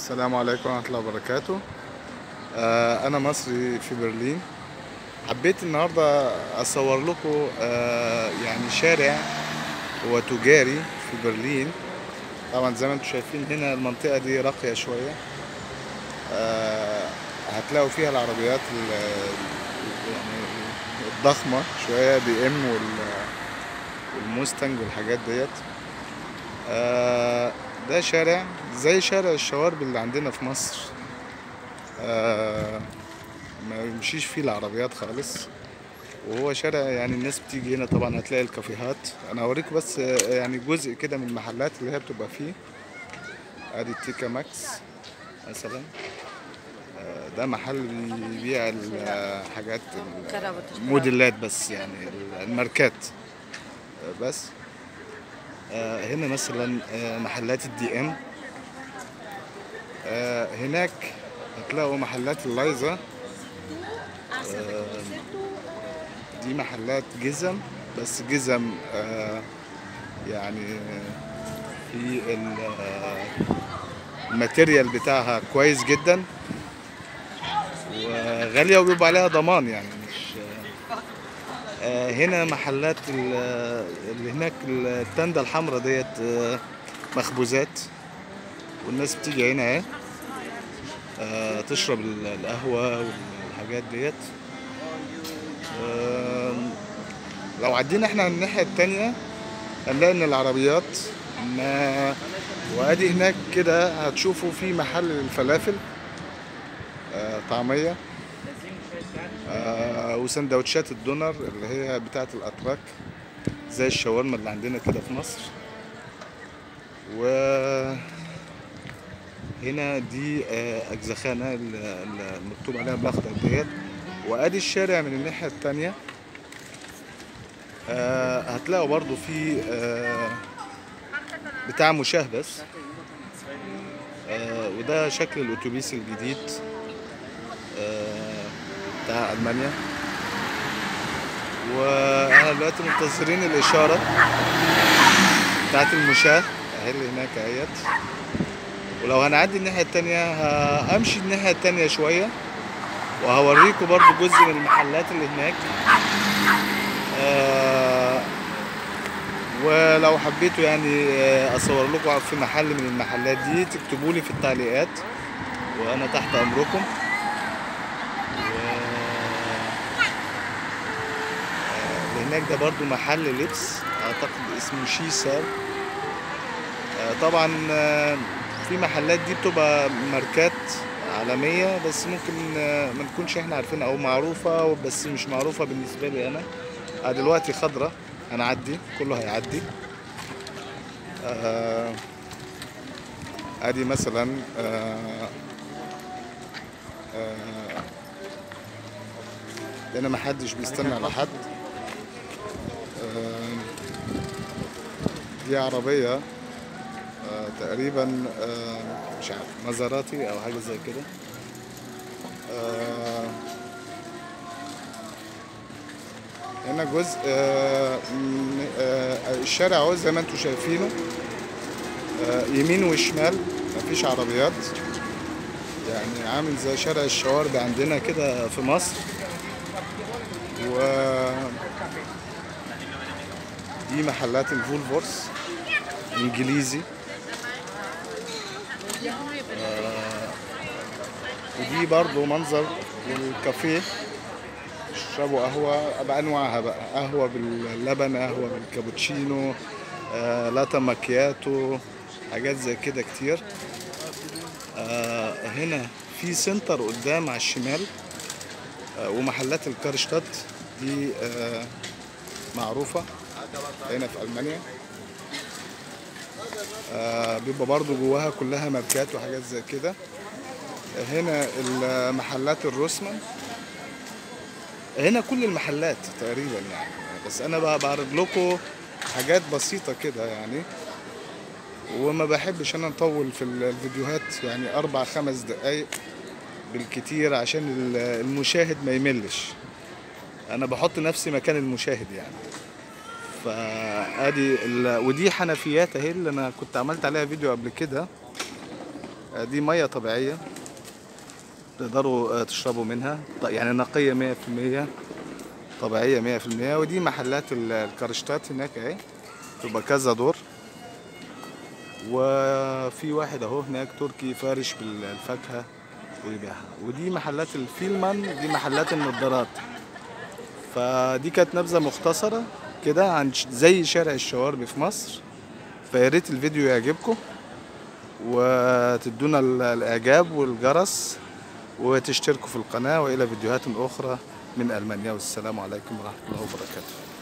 السلام عليكم ورحمة الله وبركاته آه، أنا مصري في برلين حبيت النهاردة أصور لكم آه، يعني شارع هو تجاري في برلين طبعا زي ما انتم شايفين هنا المنطقة دي راقية شوية آه، هتلاقوا فيها العربيات ال- يعني الضخمة شوية بي ام وال- والموستنج والحاجات ديت آه، ده شارع زي شارع الشوارب اللي عندنا في مصر آه، ما يمشيش فيه العربيات خالص وهو شارع يعني الناس بتيجي هنا طبعا هتلاقي الكافيهات انا هوريك بس آه، يعني جزء كده من المحلات اللي هي بتبقى فيه ادي تيكا ماكس مثلا آه، ده محل بيبيع الحاجات الموديلات بس يعني الماركات آه، بس آه، هنا مثلا آه، محلات الدي ام آه، هناك هتلاقوا محلات اللايزا آه، دي محلات جزم بس جزم آه، يعني في ال- آه، الماتيريال بتاعها كويس جدا وغالية وبيبقى عليها ضمان يعني مش آه، هنا محلات ال- اللي هناك التندة الحمراء ديت آه، مخبوزات والناس بتيجي هنا اهي آه، تشرب ال- القهوة والحاجات ديت آم، لو عدينا احنا على الناحية التانية هنلاقي ان العربيات ما وادي هناك كده هتشوفوا في محل للفلافل آه، طعمية آه، وسندوتشات الدونر اللي هي بتاعة الأتراك زي الشاورما اللي عندنا كده في مصر و هنا دي آه، أجزخانة ال- ال- المكتوب عليها بالأخضر ديت وأدي الشارع من الناحية التانية آه، هتلاقوا برضو في آه، بتاع مشاه بس آه، وده شكل الأتوبيس الجديد آه، بتاع ألمانيا واحنا دلوقتي منتظرين الإشارة بتاعت المشاة اهي اللي هناك اهيت ولو هنعدي الناحية التانية ه- همشي الناحية التانية شوية وهوريكم برضو جزء من المحلات اللي هناك آه، ولو حبيتوا يعني آه، اصور لكم في محل من المحلات دي تكتبوا لي في التعليقات وانا تحت امركم و- اللي هناك ده برضو محل لبس اعتقد اسمه شيسا آه، طبعا آه، في محلات دي بتبقى ماركات عالمية بس ممكن آه، ما نكونش احنا عارفينها او معروفة بس مش معروفة بالنسبة لي انا آه، دلوقتي خضرة هنعدي كله هيعدي آه، ادي مثلا آه، آه، هنا محدش بيستنى على حد آه، دي عربية آه، تقريبا آه، مش عارف مزاراتي او حاجة زي كده آه، هنا جزء آه، من- آه، الشارع اهو زي ما انتم شايفينه آه، يمين وشمال مفيش عربيات يعني عامل زي شارع الشوارب عندنا كده في مصر و دي محلات الفولفورس انجليزي آه، ودي برضو منظر الكافيه يشربوا قهوة بأنواعها بقى قهوة باللبن قهوة بالكابوتشينو آه، لاتا ماكياتو حاجات زي كده كتير آه، هنا في سنتر قدام على الشمال آه، ومحلات الكارشتات دي آه، معروفة هنا في ألمانيا آه، بيبقى برضو جواها كلها ماركات وحاجات زي كده هنا المحلات الروسمان هنا كل المحلات تقريبا يعني بس انا بقى بعرض لكم حاجات بسيطة كده يعني وما بحبش انا اطول في الفيديوهات يعني اربع خمس دقايق بالكتير عشان ال- المشاهد ما يملش انا بحط نفسي مكان المشاهد يعني فادي ال... ودي حنفيات اهي اللي انا كنت عملت عليها فيديو قبل كده آه، دي ميه طبيعيه تقدروا آه، تشربوا منها ط- يعني نقيه 100% طبيعيه 100% ودي محلات ال- الكرشتات هناك اهي تبقى كذا دور وفي واحد اهو هناك تركي فارش بالفاكهه ويبيعها ودي محلات الفيلمان دي محلات النظارات فدي كانت نبذه مختصره كده عن ش- زي شارع الشواربي في مصر فيا ريت الفيديو يعجبكم وتدونا ال- الاعجاب والجرس وتشتركوا في القناه والى فيديوهات اخرى من المانيا والسلام عليكم ورحمه الله وبركاته